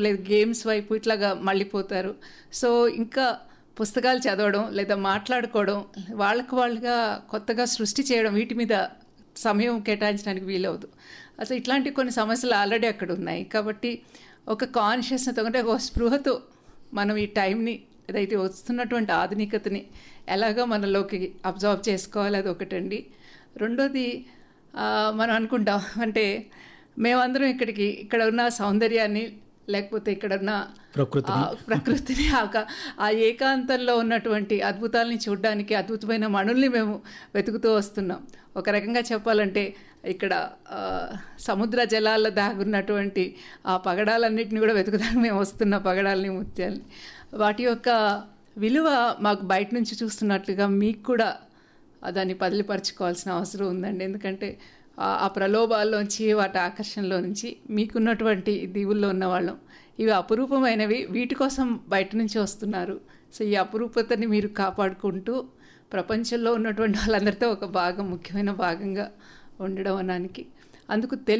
లేదా గేమ్స్ వైపు ఇట్లాగా మళ్ళీపోతారు సో ఇంకా పుస్తకాలు చదవడం లేదా మాట్లాడుకోవడం వాళ్ళకు వాళ్ళుగా కొత్తగా సృష్టి చేయడం వీటి మీద సమయం కేటాయించడానికి వీలవదు అసలు ఇట్లాంటి కొన్ని సమస్యలు ఆల్రెడీ అక్కడ ఉన్నాయి కాబట్టి ఒక కాన్షియస్నెస్ అంటే ఒక స్పృహతో మనం ఈ టైంని ఏదైతే వస్తున్నటువంటి ఆధునికతని ఎలాగో మనలోకి అబ్జర్వ్ చేసుకోవాలి అది ఒకటండి రెండోది ఆ, మనం అనుకుంటాం అంటే మేమందరం ఇక్కడికి ఇక్కడ ఉన్న సౌందర్యాన్ని లేకపోతే ఇక్కడ ఉన్న ప్రకృతిని. ఆ ప్రకృతిని ఆ క- ఆ ఏకాంతంలో ఉన్నటువంటి అద్భుతాలని చూడడానికి అద్భుతమైన మణుల్ని మేము వెతుకుతూ వస్తున్నాం ఒక రకంగా చెప్పాలంటే ఇక్కడ ఆ, సముద్ర జలాల్లో దాగున్నటువంటి ఆ పగడాలన్నింటినీ కూడా వెతుకుదానికి మేము వస్తున్న పగడాలని ముత్యాలని వాటి యొక్క విలువ మాకు బయట నుంచి చూస్తున్నట్లుగా మీకు కూడా ఆ దాన్ని పదిలిపరచుకోవాల్సిన అవసరం ఉందండి ఎందుకంటే ఆ- ఆ ప్రలోభాల్లోంచి వాటి ఆకర్షణలో నుంచి మీకున్నటువంటి దీవుల్లో ఉన్న వాళ్ళం ఇవి అపురూపమైనవి వీటి కోసం బయట నుంచి వస్తున్నారు సో ఈ అపురూపతని మీరు కాపాడుకుంటూ ప్రపంచంలో ఉన్నటువంటి వాళ్ళందరితో ఒక భాగం ముఖ్యమైన భాగంగా ఉండడం అనానికి అందుకు తెలి